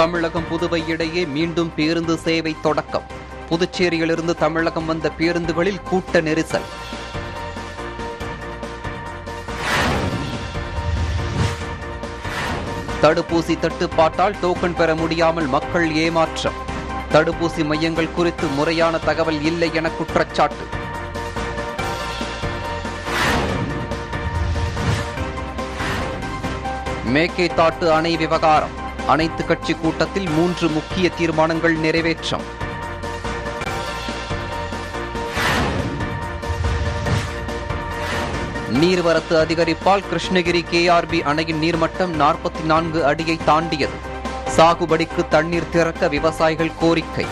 தமிழகம் புதுவை இடையே மீண்டும் பேருந்து சேவை தொடக்கம் புதுச்சேரியிலிருந்து தமிழகம் வந்த பேருந்துகளில் கூட்ட நெரிசல் தடுப்பூசி தட்டுப்பாட்டால் டோக்கன் பெற முடியாமல் மக்கள் ஏமாற்றம் தடுப்பூசி மையங்கள் குறித்து முறையான தகவல் இல்லை என குற்றச்சாட்டு மேகேதாட்டு அணை விவகாரம் அனைத்து கட்சி கூட்டத்தில் மூன்று முக்கிய தீர்மானங்கள் நிறைவேற்றம் நீர்வரத்து அதிகரிப்பால் கிருஷ்ணகிரி கேஆர்பி அணையின் நீர்மட்டம் நாற்பத்தி நான்கு அடியை தாண்டியது சாகுபடிக்கு தண்ணீர் திறக்க விவசாயிகள் கோரிக்கை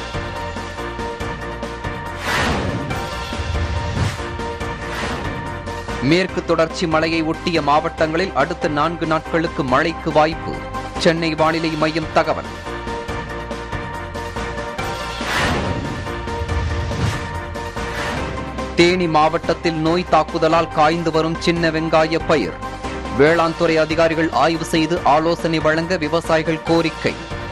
மேற்கு தொடர்ச்சி மலையை ஒட்டிய மாவட்டங்களில் அடுத்த நான்கு நாட்களுக்கு மழைக்கு வாய்ப்பு சென்னை வானிலை மையம் தகவல் தேனி மாவட்டத்தில் நோய் தாக்குதலால் காய்ந்து வரும் சின்ன வெங்காய பயிர் வேளாண் துறை அதிகாரிகள் ஆய்வு செய்து ஆலோசனை வழங்க விவசாயிகள் கோரிக்கை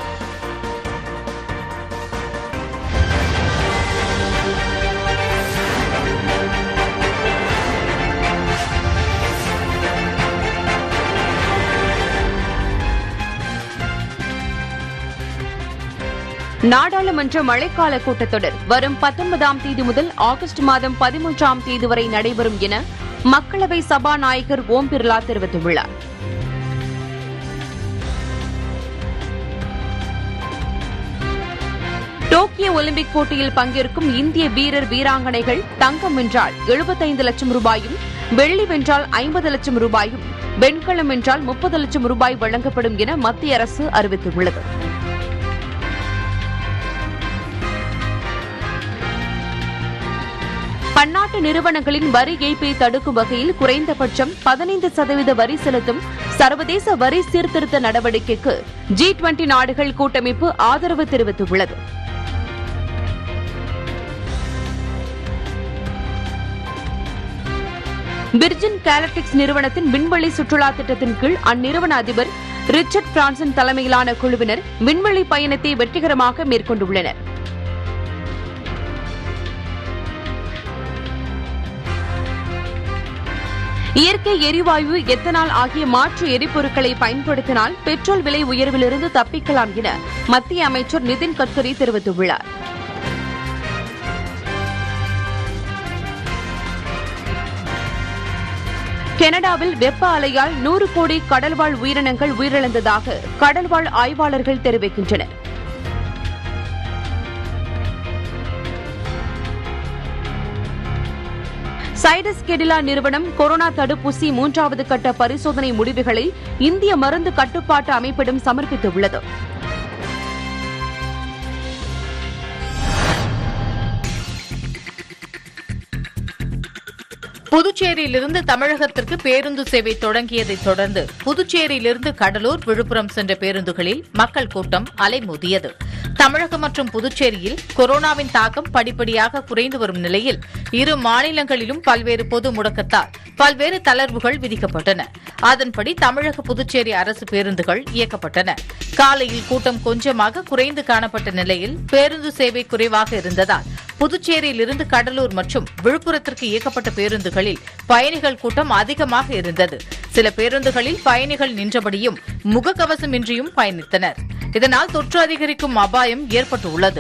நாடாளுமன்ற மழைக்கால கூட்டத்தொடர் வரும் பத்தொன்பதாம் தேதி முதல் ஆகஸ்ட் மாதம் பதிமூன்றாம் தேதி வரை நடைபெறும் என மக்களவை சபாநாயகர் ஓம் பிர்லா தெரிவித்துள்ளார் டோக்கியோ ஒலிம்பிக் போட்டியில் பங்கேற்கும் இந்திய வீரர் வீராங்கனைகள் தங்கம் வென்றால் எழுபத்தைந்து லட்சம் ரூபாயும் வெள்ளி வென்றால் ஐம்பது லட்சம் ரூபாயும் வெண்கலம் வென்றால் முப்பது லட்சம் ரூபாய் வழங்கப்படும் என மத்திய அரசு அறிவித்துள்ளது பன்னாட்டு நிறுவனங்களின் வரி ஏய்ப்பை தடுக்கும் வகையில் குறைந்தபட்சம் பதினைந்து சதவீத வரி செலுத்தும் சர்வதேச வரி சீர்திருத்த நடவடிக்கைக்கு ஜி டுவெண்டி நாடுகள் கூட்டமைப்பு ஆதரவு தெரிவித்துள்ளது விர்ஜின் கேலக்டிக்ஸ் நிறுவனத்தின் விண்வெளி சுற்றுலா திட்டத்தின் கீழ் அந்நிறுவன அதிபர் ரிச்சர்ட் பிரான்சன் தலைமையிலான குழுவினர் விண்வெளி பயணத்தை வெற்றிகரமாக மேற்கொண்டுள்ளனர் இயற்கை எரிவாயு எத்தனால் ஆகிய மாற்று எரிபொருட்களை பயன்படுத்தினால் பெட்ரோல் விலை உயர்விலிருந்து தப்பிக்கலாம் என மத்திய அமைச்சர் நிதின் கட்கரி தெரிவித்துள்ளார் கனடாவில் வெப்ப அலையால் நூறு கோடி கடல்வாழ் உயிரினங்கள் உயிரிழந்ததாக கடல்வாழ் ஆய்வாளர்கள் தெரிவிக்கின்றனர் சைடஸ் கெடிலா நிறுவனம் கொரோனா தடுப்பூசி மூன்றாவது கட்ட பரிசோதனை முடிவுகளை இந்திய மருந்து கட்டுப்பாட்டு அமைப்பிடம் சமர்ப்பித்துள்ளது புதுச்சேரியிலிருந்து தமிழகத்திற்கு பேருந்து சேவை தொடங்கியதைத் தொடர்ந்து புதுச்சேரியிலிருந்து கடலூர் விழுப்புரம் சென்ற பேருந்துகளில் மக்கள் கூட்டம் அலைமோதியது தமிழகம் மற்றும் புதுச்சேரியில் கொரோனாவின் தாக்கம் படிப்படியாக குறைந்து வரும் நிலையில் இரு மாநிலங்களிலும் பல்வேறு பொது முடக்கத்தால் பல்வேறு தளர்வுகள் விதிக்கப்பட்டன அதன்படி தமிழக புதுச்சேரி அரசு பேருந்துகள் இயக்கப்பட்டன காலையில் கூட்டம் கொஞ்சமாக குறைந்து காணப்பட்ட நிலையில் பேருந்து சேவை குறைவாக இருந்ததால் புதுச்சேரியிலிருந்து கடலூர் மற்றும் விழுப்புரத்திற்கு இயக்கப்பட்ட பேருந்துகளில் பயணிகள் கூட்டம் அதிகமாக இருந்தது சில பேருந்துகளில் பயணிகள் நின்றபடியும் முகக்கவசமின்றியும் பயணித்தனர் இதனால் தொற்று அதிகரிக்கும் அபாயம் ஏற்பட்டுள்ளது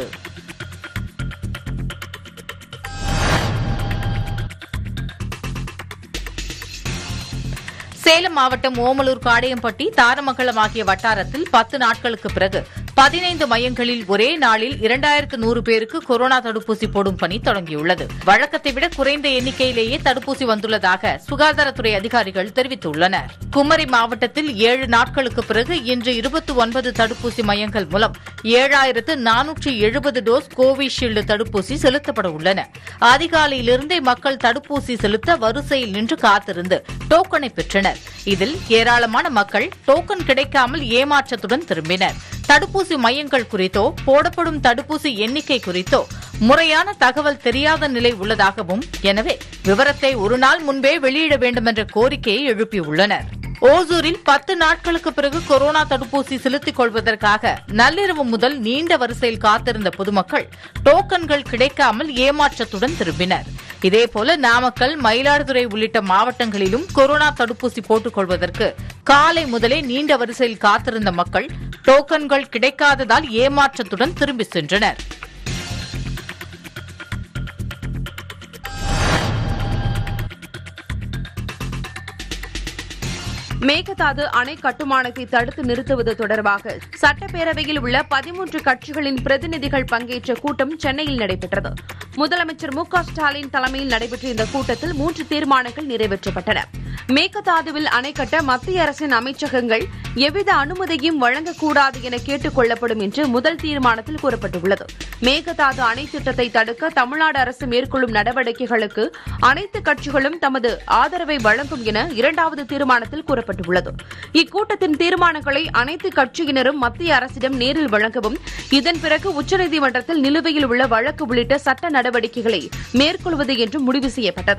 சேலம் மாவட்டம் ஓமலூர் காடையம்பட்டி தாரமங்கலம் ஆகிய வட்டாரத்தில் பத்து நாட்களுக்கு பிறகு பதினைந்து மையங்களில் ஒரே நாளில் இரண்டாயிரத்து நூறு பேருக்கு கொரோனா தடுப்பூசி போடும் பணி தொடங்கியுள்ளது வழக்கத்தை விட குறைந்த எண்ணிக்கையிலேயே தடுப்பூசி வந்துள்ளதாக சுகாதாரத்துறை அதிகாரிகள் தெரிவித்துள்ளனர் குமரி மாவட்டத்தில் ஏழு நாட்களுக்கு பிறகு இன்று இருபத்தி ஒன்பது தடுப்பூசி மையங்கள் மூலம் ஏழாயிரத்து நானூற்று எழுபது டோஸ் கோவிஷீல்டு தடுப்பூசி செலுத்தப்பட உள்ளன அதிகாலையிலிருந்தே மக்கள் தடுப்பூசி செலுத்த வரிசையில் நின்று காத்திருந்து டோக்கனை பெற்றனர் இதில் ஏராளமான மக்கள் டோக்கன் கிடைக்காமல் ஏமாற்றத்துடன் திரும்பினர் தடுப்பூசி மையங்கள் குறித்தோ போடப்படும் தடுப்பூசி எண்ணிக்கை குறித்தோ முறையான தகவல் தெரியாத நிலை உள்ளதாகவும் எனவே விவரத்தை ஒரு நாள் முன்பே வெளியிட வேண்டுமென்ற கோரிக்கையை எழுப்பியுள்ளனர் ஓசூரில் பத்து நாட்களுக்கு பிறகு கொரோனா தடுப்பூசி செலுத்திக் கொள்வதற்காக நள்ளிரவு முதல் நீண்ட வரிசையில் காத்திருந்த பொதுமக்கள் டோக்கன்கள் கிடைக்காமல் ஏமாற்றத்துடன் திரும்பினர் இதேபோல நாமக்கல் மயிலாடுதுறை உள்ளிட்ட மாவட்டங்களிலும் கொரோனா தடுப்பூசி போட்டுக் கொள்வதற்கு காலை முதலே நீண்ட வரிசையில் காத்திருந்த மக்கள் டோக்கன்கள் கிடைக்காததால் ஏமாற்றத்துடன் திரும்பி சென்றனர் மேகதாது அணை கட்டுமானத்தை தடுத்து நிறுத்துவது தொடர்பாக சட்டப்பேரவையில் உள்ள பதிமூன்று கட்சிகளின் பிரதிநிதிகள் பங்கேற்ற கூட்டம் சென்னையில் நடைபெற்றது முதலமைச்சர் மு க ஸ்டாலின் தலைமையில் நடைபெற்ற இந்த கூட்டத்தில் மூன்று தீர்மானங்கள் நிறைவேற்றப்பட்டன மேகதாதுவில் அணை கட்ட மத்திய அரசின் அமைச்சகங்கள் எவ்வித அனுமதியும் வழங்கக்கூடாது என கேட்டுக் கொள்ளப்படும் என்று முதல் தீர்மானத்தில் கூறப்பட்டுள்ளது மேகதாது அணை திட்டத்தை தடுக்க தமிழ்நாடு அரசு மேற்கொள்ளும் நடவடிக்கைகளுக்கு அனைத்து கட்சிகளும் தமது ஆதரவை வழங்கும் என இரண்டாவது தீர்மானத்தில் கூறப்பட்டுள்ளது இக்கூட்டத்தின் தீர்மானங்களை அனைத்து கட்சியினரும் மத்திய அரசிடம் நேரில் வழங்கவும் இதன் பிறகு உச்சநீதிமன்றத்தில் நிலுவையில் உள்ள வழக்கு உள்ளிட்ட சட்ட நடவடிக்கைகளை மேற்கொள்வது என்றும் முடிவு செய்யப்பட்டது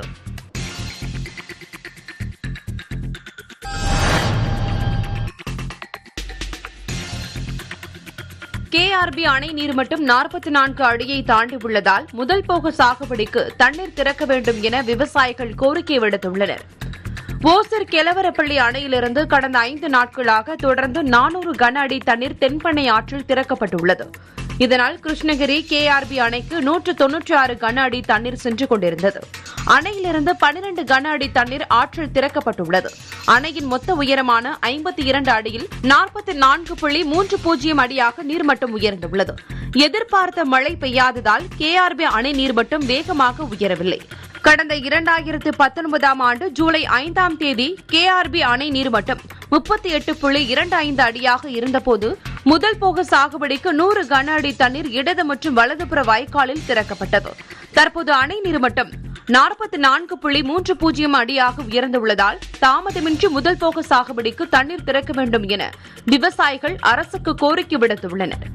கேஆர்பி அணை நீர்மட்டம் நாற்பத்தி நான்கு அடியை தாண்டி உள்ளதால் முதல் போக சாகுபடிக்கு தண்ணீர் திறக்க வேண்டும் என விவசாயிகள் கோரிக்கை விடுத்துள்ளனர் ஓசூர் கெலவரப்பள்ளி அணையிலிருந்து கடந்த ஐந்து நாட்களாக தொடர்ந்து நானூறு கன அடி தண்ணீர் தென்பண்ணை ஆற்றில் திறக்கப்பட்டுள்ளது இதனால் கிருஷ்ணகிரி கேஆர்பி அணைக்கு நூற்று தொன்னூற்றி ஆறு கன அடி தண்ணீர் சென்று கொண்டிருந்தது அணையிலிருந்து பனிரண்டு கன அடி தண்ணீர் ஆற்றில் திறக்கப்பட்டுள்ளது அணையின் மொத்த உயரமான ஐம்பத்தி இரண்டு அடியில் நாற்பத்தி நான்கு புள்ளி மூன்று பூஜ்ஜியம் அடியாக நீர்மட்டம் உயர்ந்துள்ளது எதிர்பார்த்த மழை பெய்யாததால் கேஆர்பி அணை நீர்மட்டம் வேகமாக உயரவில்லை கடந்த இரண்டாயிரத்து பத்தொன்பதாம் ஆண்டு ஜூலை ஐந்தாம் தேதி கேஆர்பி அணை நீர்மட்டம் முப்பத்தி எட்டு புள்ளி இரண்டு ஐந்து அடியாக இருந்தபோது முதல் போக சாகுபடிக்கு நூறு கன அடி தண்ணீர் இடது மற்றும் வலதுபுற வாய்க்காலில் திறக்கப்பட்டது தற்போது அணை நீர்மட்டம் நாற்பத்தி நான்கு புள்ளி மூன்று பூஜ்ஜியம் அடியாக உயர்ந்துள்ளதால் தாமதமின்றி முதல் போக சாகுபடிக்கு தண்ணீர் திறக்க வேண்டும் என விவசாயிகள் அரசுக்கு கோரிக்கை விடுத்துள்ளனர்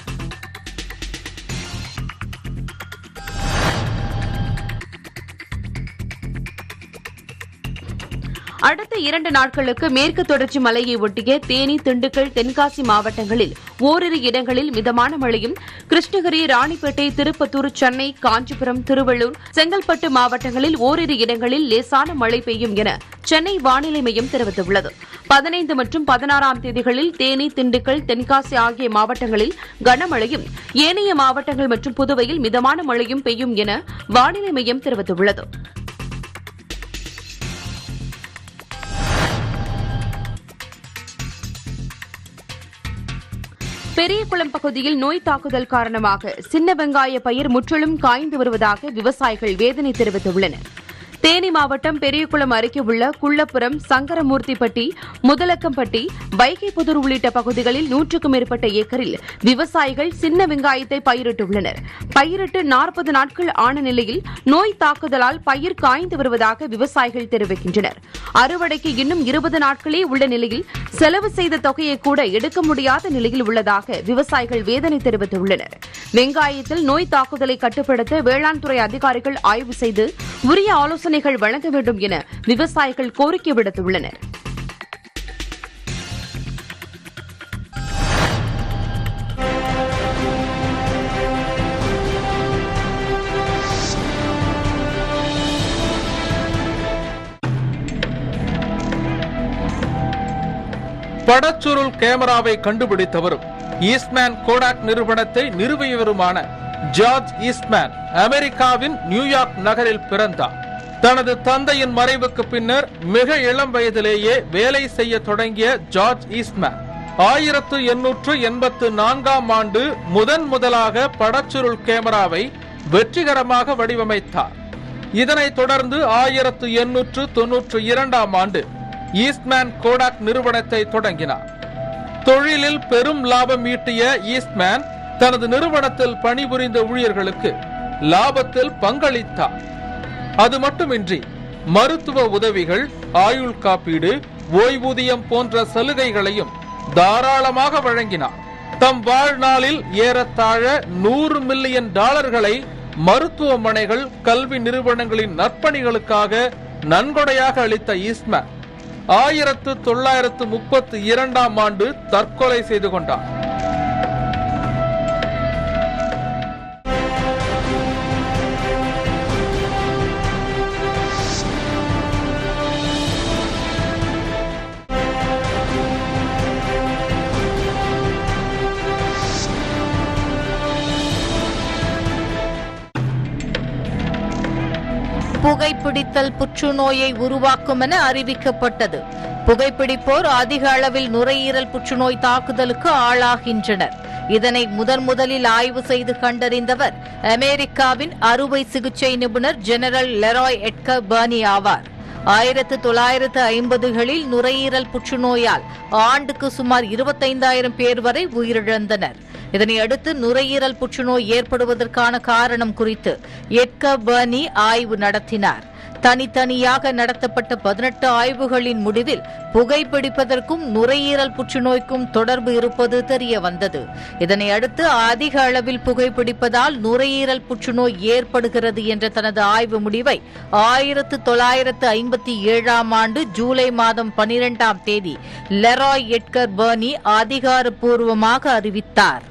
அடுத்த இரண்டு நாட்களுக்கு மேற்கு தொடர்ச்சி மலையை ஒட்டிய தேனி திண்டுக்கல் தென்காசி மாவட்டங்களில் ஓரிரு இடங்களில் மிதமான மழையும் கிருஷ்ணகிரி ராணிப்பேட்டை திருப்பத்தூர் சென்னை காஞ்சிபுரம் திருவள்ளூர் செங்கல்பட்டு மாவட்டங்களில் ஓரிரு இடங்களில் லேசான மழை பெய்யும் என சென்னை வானிலை மையம் தெரிவித்துள்ளது பதினைந்து மற்றும் பதினாறாம் தேதிகளில் தேனி திண்டுக்கல் தென்காசி ஆகிய மாவட்டங்களில் கனமழையும் ஏனைய மாவட்டங்கள் மற்றும் புதுவையில் மிதமான மழையும் பெய்யும் என வானிலை மையம் தெரிவித்துள்ளது பெரியகுளம் பகுதியில் நோய் தாக்குதல் காரணமாக சின்ன வெங்காய பயிர் முற்றிலும் காய்ந்து வருவதாக விவசாயிகள் வேதனை தெரிவித்துள்ளனர் தேனி மாவட்டம் பெரியகுளம் அருகே உள்ள குள்ளப்புறம் சங்கரமூர்த்திப்பட்டி முதலக்கம்பட்டி வைகைப்புதூர் உள்ளிட்ட பகுதிகளில் நூற்றுக்கும் மேற்பட்ட ஏக்கரில் விவசாயிகள் சின்ன வெங்காயத்தை பயிரிட்டுள்ளனர் பயிரிட்டு நாற்பது நாட்கள் ஆன நிலையில் நோய் தாக்குதலால் பயிர் காய்ந்து வருவதாக விவசாயிகள் தெரிவிக்கின்றனர் அறுவடைக்கு இன்னும் இருபது நாட்களே உள்ள நிலையில் செலவு செய்த தொகையை கூட எடுக்க முடியாத நிலையில் உள்ளதாக விவசாயிகள் வேதனை தெரிவித்துள்ளனர் வெங்காயத்தில் நோய் தாக்குதலை கட்டுப்படுத்த வேளாண் துறை அதிகாரிகள் ஆய்வு செய்து உரிய ஆலோசனைகள் வழங்க வேண்டும் என விவசாயிகள் கோரிக்கை விடுத்துள்ளனர் படச்சுருள் கேமராவை கண்டுபிடித்தவரும் ஈஸ்ட்மேன் கோடாக் நிறுவனத்தை நிறுவியவருமான ஜார்ஜ் ஈஸ்ட்மேன் அமெரிக்காவின் நியூயார்க் நகரில் பிறந்தார் தனது தந்தையின் மறைவுக்கு பின்னர் மிக இளம் வயதிலேயே வேலை செய்ய தொடங்கிய ஜார்ஜ் ஈஸ்ட்மேன் ஆயிரத்து எண்ணூற்று எண்பத்து நான்காம் ஆண்டு முதன் முதலாக படச்சுருள் கேமராவை வெற்றிகரமாக வடிவமைத்தார் இதனைத் தொடர்ந்து ஆயிரத்து எண்ணூற்று தொன்னூற்று இரண்டாம் ஆண்டு ஈஸ்ட்மேன் கோடாக் நிறுவனத்தை தொடங்கினார் தொழிலில் பெரும் லாபம் ஈட்டிய ஈஸ்ட்மேன் தனது நிறுவனத்தில் பணிபுரிந்த ஊழியர்களுக்கு லாபத்தில் பங்களித்தார் அது மட்டுமின்றி மருத்துவ உதவிகள் ஆயுள் காப்பீடு ஓய்வூதியம் போன்ற சலுகைகளையும் தாராளமாக வழங்கினார் தம் வாழ்நாளில் ஏறத்தாழ நூறு மில்லியன் டாலர்களை மருத்துவமனைகள் கல்வி நிறுவனங்களின் நற்பணிகளுக்காக நன்கொடையாக அளித்த ஈஸ்ட்மேன் ஆயிரத்து தொள்ளாயிரத்து முப்பத்தி இரண்டாம் ஆண்டு தற்கொலை செய்து கொண்டார் புகைப்பிடித்தல் புற்றுநோயை உருவாக்கும் என அறிவிக்கப்பட்டது புகைப்பிடிப்போர் அதிக அளவில் நுரையீரல் புற்றுநோய் தாக்குதலுக்கு ஆளாகின்றனர் இதனை முதன் முதலில் ஆய்வு செய்து கண்டறிந்தவர் அமெரிக்காவின் அறுவை சிகிச்சை நிபுணர் ஜெனரல் லெராய் எட்கர் பர்னி ஆவார் ஆயிரத்து தொள்ளாயிரத்து ஐம்பதுகளில் நுரையீரல் புற்றுநோயால் ஆண்டுக்கு சுமார் இருபத்தைந்தாயிரம் பேர் வரை உயிரிழந்தனர் இதனையடுத்து நுரையீரல் புற்றுநோய் ஏற்படுவதற்கான காரணம் குறித்து எட்கர் பர்னி ஆய்வு நடத்தினார் தனித்தனியாக நடத்தப்பட்ட பதினெட்டு ஆய்வுகளின் முடிவில் புகைப்பிடிப்பதற்கும் நுரையீரல் புற்றுநோய்க்கும் தொடர்பு இருப்பது தெரிய வந்தது இதனை அடுத்து அதிக அளவில் புகைப்பிடிப்பதால் நுரையீரல் புற்றுநோய் ஏற்படுகிறது என்ற தனது ஆய்வு முடிவை ஆயிரத்து தொள்ளாயிரத்து ஐம்பத்தி ஏழாம் ஆண்டு ஜூலை மாதம் பனிரெண்டாம் தேதி லெராய் எட்கர் பர்னி அதிகாரப்பூர்வமாக அறிவித்தார்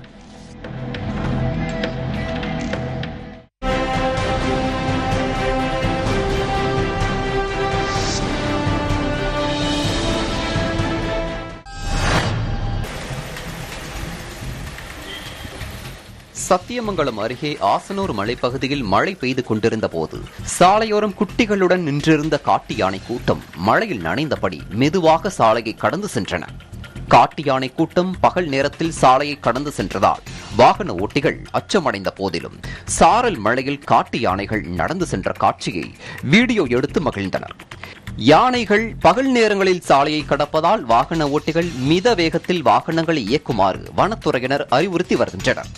சத்தியமங்கலம் அருகே ஆசனூர் மலைப்பகுதியில் மழை பெய்து கொண்டிருந்த போது சாலையோரம் குட்டிகளுடன் நின்றிருந்த காட்டு யானை கூட்டம் மழையில் நனைந்தபடி மெதுவாக சாலையை கடந்து சென்றன காட்டு யானை கூட்டம் பகல் நேரத்தில் சாலையை கடந்து சென்றதால் வாகன ஓட்டிகள் அச்சமடைந்த போதிலும் சாரல் மழையில் காட்டு யானைகள் நடந்து சென்ற காட்சியை வீடியோ எடுத்து மகிழ்ந்தனர் யானைகள் பகல் நேரங்களில் சாலையை கடப்பதால் வாகன ஓட்டிகள் மித வேகத்தில் வாகனங்களை இயக்குமாறு வனத்துறையினர் அறிவுறுத்தி வருகின்றனர்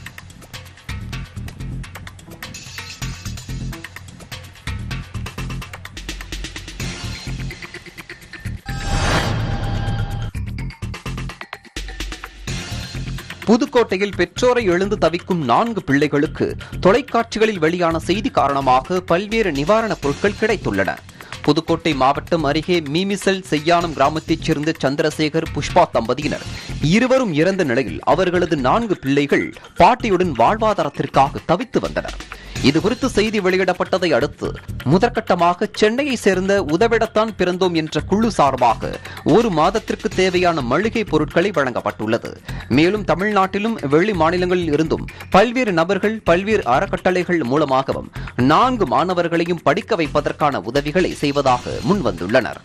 புதுக்கோட்டையில் பெற்றோரை எழுந்து தவிக்கும் நான்கு பிள்ளைகளுக்கு தொலைக்காட்சிகளில் வெளியான செய்தி காரணமாக பல்வேறு நிவாரணப் பொருட்கள் கிடைத்துள்ளன புதுக்கோட்டை மாவட்டம் அருகே மீமிசல் செய்யானம் கிராமத்தைச் சேர்ந்த சந்திரசேகர் புஷ்பா தம்பதியினர் இருவரும் இறந்த நிலையில் அவர்களது நான்கு பிள்ளைகள் பாட்டியுடன் வாழ்வாதாரத்திற்காக தவித்து வந்தனர் இதுகுறித்து செய்தி வெளியிடப்பட்டதை அடுத்து முதற்கட்டமாக சென்னையை சேர்ந்த உதவிடத்தான் பிறந்தோம் என்ற குழு சார்பாக ஒரு மாதத்திற்கு தேவையான மளிகை பொருட்களை வழங்கப்பட்டுள்ளது மேலும் தமிழ்நாட்டிலும் வெளி மாநிலங்களில் இருந்தும் பல்வேறு நபர்கள் பல்வேறு அறக்கட்டளைகள் மூலமாகவும் நான்கு மாணவர்களையும் படிக்க வைப்பதற்கான உதவிகளை செய்வதாக முன்வந்துள்ளனர்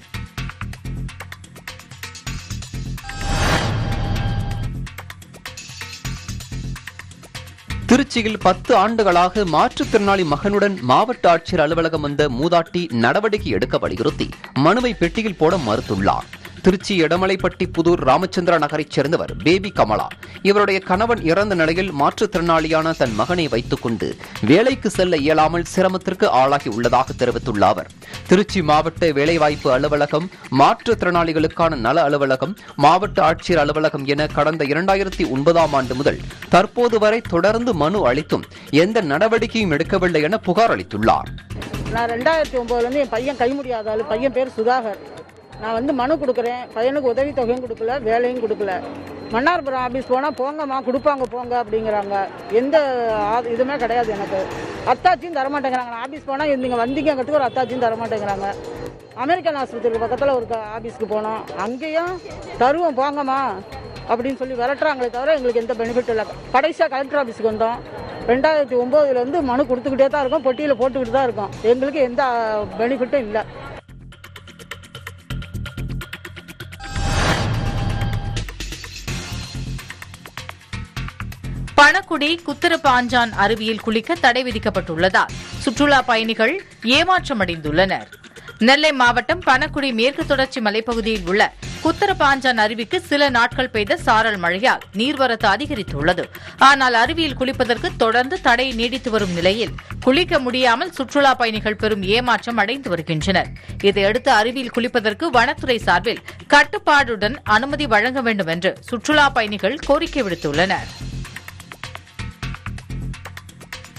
திருச்சியில் பத்து ஆண்டுகளாக மாற்றுத்திறனாளி மகனுடன் மாவட்ட ஆட்சியர் அலுவலகம் வந்த மூதாட்டி நடவடிக்கை எடுக்க வலியுறுத்தி மனுவை பெட்டியில் போட மறுத்துள்ளார் திருச்சி எடமலைப்பட்டி புதூர் ராமச்சந்திர நகரைச் சேர்ந்தவர் பேபி கமலா இவருடைய கணவன் இறந்த நிலையில் மாற்றுத்திறனாளியான தன் மகனை வைத்துக் கொண்டு வேலைக்கு செல்ல இயலாமல் சிரமத்திற்கு ஆளாகி உள்ளதாக தெரிவித்துள்ள அவர் திருச்சி மாவட்ட வேலைவாய்ப்பு அலுவலகம் மாற்றுத்திறனாளிகளுக்கான நல அலுவலகம் மாவட்ட ஆட்சியர் அலுவலகம் என கடந்த இரண்டாயிரத்தி ஒன்பதாம் ஆண்டு முதல் தற்போது வரை தொடர்ந்து மனு அளித்தும் எந்த நடவடிக்கையும் எடுக்கவில்லை என புகார் அளித்துள்ளார் நான் ரெண்டாயிரத்தி ஒம்போதுலேருந்து என் பையன் கை முடியாத ஆளு பையன் பேர் சுதாகர் நான் வந்து மனு கொடுக்குறேன் பையனுக்கு உதவி தொகையும் கொடுக்கல வேலையும் கொடுக்கல மன்னார்புரம் ஆஃபீஸ் போனால் போங்கம்மா கொடுப்பாங்க போங்க அப்படிங்கிறாங்க எந்த ஆ- இதுவுமே கிடையாது எனக்கு அத்தாச்சியும் தரமாட்டேங்கிறாங்க நான் ஆஃபீஸ் போனால் நீங்கள் வந்தீங்கிறதுக்கு ஒரு அத்தாச்சியும் தரமாட்டேங்கிறாங்க அமெரிக்கன் ஆஸ்பத்திரிக்கு பக்கத்தில் ஒரு க- ஆஃபீஸ்க்கு போனோம் அங்கேயும் தருவோம் போங்கம்மா அப்படின்னு சொல்லி விரட்டுறாங்களே தவிர எங்களுக்கு எந்த பெனிஃபிட் இல்லை கடைசியாக கலெக்டர் ஆஃபீஸுக்கு வந்தோம் ரெண்டாயிரத்தி ஒம்போதுலேருந்து மனு கொடுத்துக்கிட்டே தான் இருக்கோம் பொட்டியில் போட்டுக்கிட்டு தான் இருக்கோம் எங்களுக்கு எந்த பெனிஃபிட்டும் இல்லை பணக்குடி குத்திரப்பாஞ்சான் அருவியில் குளிக்க தடை விதிக்கப்பட்டுள்ளதால் சுற்றுலா பயணிகள் ஏமாற்றமடைந்துள்ளனர் நெல்லை மாவட்டம் பணக்குடி மேற்கு தொடர்ச்சி மலைப்பகுதியில் உள்ள குத்தரபாஞ்சான் அருவிக்கு சில நாட்கள் பெய்த சாரல் மழையால் நீர்வரத்து அதிகரித்துள்ளது ஆனால் அருவியில் குளிப்பதற்கு தொடர்ந்து தடை நீடித்து வரும் நிலையில் குளிக்க முடியாமல் சுற்றுலா பயணிகள் பெரும் ஏமாற்றம் அடைந்து வருகின்றனர் இதையடுத்து அருவியில் குளிப்பதற்கு வனத்துறை சார்பில் கட்டுப்பாடுடன் அனுமதி வழங்க வேண்டும் என்று சுற்றுலா பயணிகள் கோரிக்கை விடுத்துள்ளனர்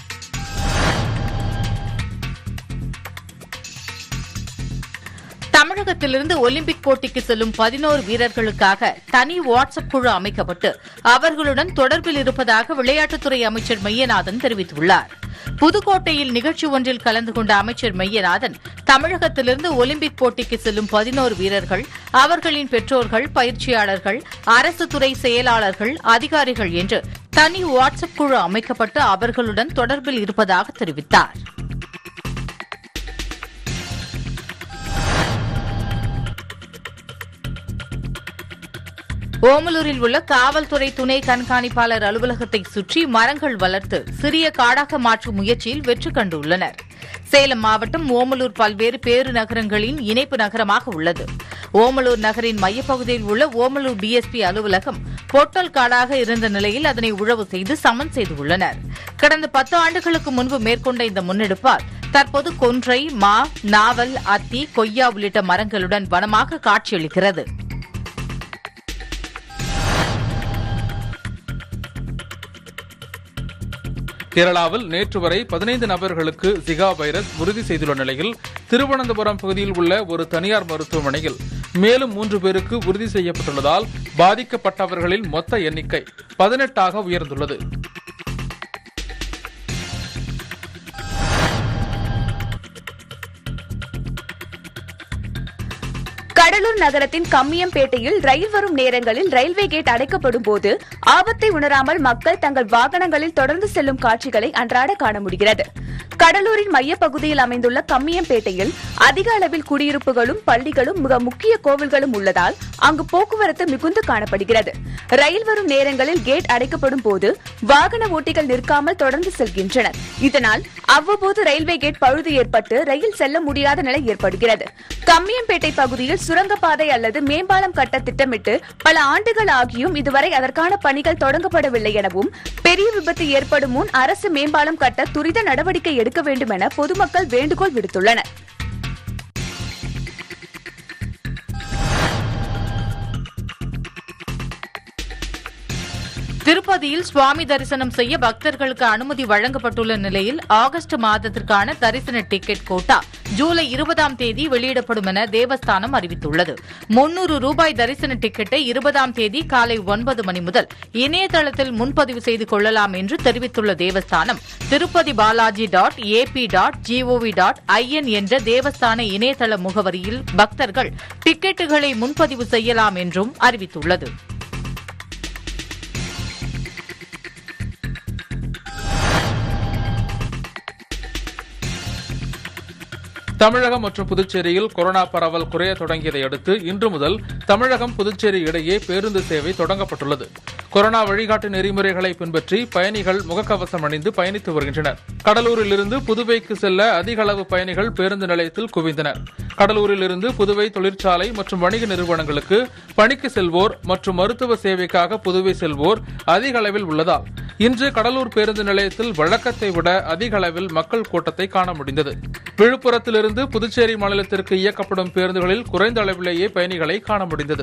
தமிழக தமிழகத்திலிருந்து ஒலிம்பிக் போட்டிக்கு செல்லும் பதினோரு வீரர்களுக்காக தனி வாட்ஸ்அப் குழு அமைக்கப்பட்டு அவர்களுடன் தொடர்பில் இருப்பதாக விளையாட்டுத்துறை அமைச்சர் மையநாதன் தெரிவித்துள்ளார் புதுக்கோட்டையில் நிகழ்ச்சி ஒன்றில் கலந்து கொண்ட அமைச்சர் மையநாதன் தமிழகத்திலிருந்து ஒலிம்பிக் போட்டிக்கு செல்லும் பதினோரு வீரர்கள் அவர்களின் பெற்றோர்கள் பயிற்சியாளர்கள் அரசு துறை செயலாளர்கள் அதிகாரிகள் என்று தனி வாட்ஸ்அப் குழு அமைக்கப்பட்டு அவர்களுடன் தொடர்பில் இருப்பதாக தெரிவித்தார் ஓமலூரில் உள்ள காவல்துறை துணை கண்காணிப்பாளர் அலுவலகத்தை சுற்றி மரங்கள் வளர்த்து சிறிய காடாக மாற்றும் முயற்சியில் வெற்றி கண்டுள்ளனர் சேலம் மாவட்டம் ஓமலூர் பல்வேறு பேரு நகரங்களின் இணைப்பு நகரமாக உள்ளது ஓமலூர் நகரின் மையப்பகுதியில் உள்ள ஓமலூர் டிஎஸ்பி அலுவலகம் பொட்டல் காடாக இருந்த நிலையில் அதனை உழவு செய்து சமன் செய்துள்ளனர் கடந்த பத்து ஆண்டுகளுக்கு முன்பு மேற்கொண்ட இந்த முன்னெடுப்பால் தற்போது கொன்றை மா நாவல் அத்தி கொய்யா உள்ளிட்ட மரங்களுடன் வனமாக காட்சியளிக்கிறது கேரளாவில் நேற்று வரை பதினைந்து நபர்களுக்கு ஜிகா வைரஸ் உறுதி செய்துள்ள நிலையில் திருவனந்தபுரம் பகுதியில் உள்ள ஒரு தனியார் மருத்துவமனையில் மேலும் மூன்று பேருக்கு உறுதி செய்யப்பட்டுள்ளதால் பாதிக்கப்பட்டவர்களின் மொத்த எண்ணிக்கை பதினெட்டாக உயர்ந்துள்ளது கடலூர் நகரத்தின் கம்மியம்பேட்டையில் ரயில் வரும் நேரங்களில் ரயில்வே கேட் அடைக்கப்படும் போது ஆபத்தை உணராமல் மக்கள் தங்கள் வாகனங்களில் தொடர்ந்து செல்லும் காட்சிகளை அன்றாட காண முடிகிறது கடலூரின் மையப்பகுதியில் அமைந்துள்ள கம்மியம்பேட்டையில் அதிக அளவில் குடியிருப்புகளும் பள்ளிகளும் மிக முக்கிய கோவில்களும் உள்ளதால் அங்கு போக்குவரத்து மிகுந்து காணப்படுகிறது ரயில் வரும் நேரங்களில் கேட் அடைக்கப்படும் போது வாகன ஓட்டிகள் நிற்காமல் தொடர்ந்து செல்கின்றனர் இதனால் அவ்வப்போது ரயில்வே கேட் பழுது ஏற்பட்டு ரயில் செல்ல முடியாத நிலை ஏற்படுகிறது கம்மியம்பேட்டை பகுதியில் சுரங்கப்பாதை அல்லது மேம்பாலம் கட்ட திட்டமிட்டு பல ஆண்டுகள் ஆகியும் இதுவரை அதற்கான பணிகள் தொடங்கப்படவில்லை எனவும் பெரிய விபத்து ஏற்படும் முன் அரசு மேம்பாலம் கட்ட துரித நடவடிக்கை எடுக்க வேண்டும் என பொதுமக்கள் வேண்டுகோள் விடுத்துள்ளனர் திருப்பதியில் சுவாமி தரிசனம் செய்ய பக்தர்களுக்கு அனுமதி வழங்கப்பட்டுள்ள நிலையில் ஆகஸ்ட் மாதத்திற்கான தரிசன டிக்கெட் கோட்டா ஜூலை இருபதாம் தேதி வெளியிடப்படும் என தேவஸ்தானம் அறிவித்துள்ளது முன்னூறு ரூபாய் தரிசன டிக்கெட்டை இருபதாம் தேதி காலை ஒன்பது மணி முதல் இணையதளத்தில் முன்பதிவு செய்து கொள்ளலாம் என்று தெரிவித்துள்ள தேவஸ்தானம் Tirupati Balaji dot AP dot GOV dot IN என்ற தேவஸ்தான இணையதள முகவரியில் பக்தர்கள் டிக்கெட்டுகளை முன்பதிவு செய்யலாம் என்றும் அறிவித்துள்ளது தமிழகம் மற்றும் புதுச்சேரியில் கொரோனா பரவல் குறைய தொடங்கியதை அடுத்து இன்று முதல் தமிழகம் புதுச்சேரி இடையே பேருந்து சேவை தொடங்கப்பட்டுள்ளது கொரோனா வழிகாட்டு நெறிமுறைகளை பின்பற்றி பயணிகள் முகக்கவசம் அணிந்து பயணித்து வருகின்றனர் கடலூரில் இருந்து புதுவைக்கு செல்ல அதிக அளவு பயணிகள் பேருந்து நிலையத்தில் குவிந்தனர் கடலூரில் இருந்து புதுவை தொழிற்சாலை மற்றும் வணிக நிறுவனங்களுக்கு பணிக்கு செல்வோர் மற்றும் மருத்துவ சேவைக்காக புதுவை செல்வோர் அதிக அளவில் உள்ளதால் இன்று கடலூர் பேருந்து நிலையத்தில் வழக்கத்தை விட அதிக அளவில் மக்கள் கூட்டத்தை காண முடிந்தது விழுப்புரத்திலிருந்து புதுச்சேரி மாநிலத்திற்கு இயக்கப்படும் பேருந்துகளில் குறைந்த அளவிலேயே பயணிகளை காண முடிந்தது